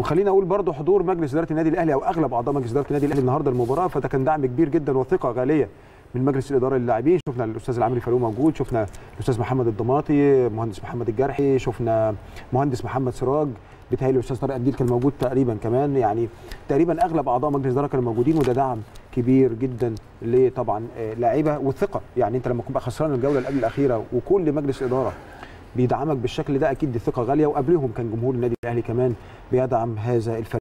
وخلينا اقول برضو حضور مجلس اداره النادي الاهلي او اغلب اعضاء مجلس اداره النادي الاهلي النهارده المباراه فده كان دعم كبير جدا وثقه غاليه من مجلس الاداره للاعبين شفنا الاستاذ العمري فاروق موجود شفنا الاستاذ محمد الضماطي مهندس محمد الجرحي شفنا مهندس محمد سراج بيتهيألي الاستاذ طارق قنديل كان موجود تقريبا كمان يعني تقريبا اغلب اعضاء مجلس الاداره كانوا موجودين وده دعم كبير جدا لطبعا لاعيبه والثقه يعني انت لما تبقى خسران الجوله اللي قبل الاخيره وكل مجلس اداره بيدعمك بالشكل ده اكيد دي ثقه غاليه وقبلهم كان جمهور النادي الاهلي كمان بيدعم هذا الفريق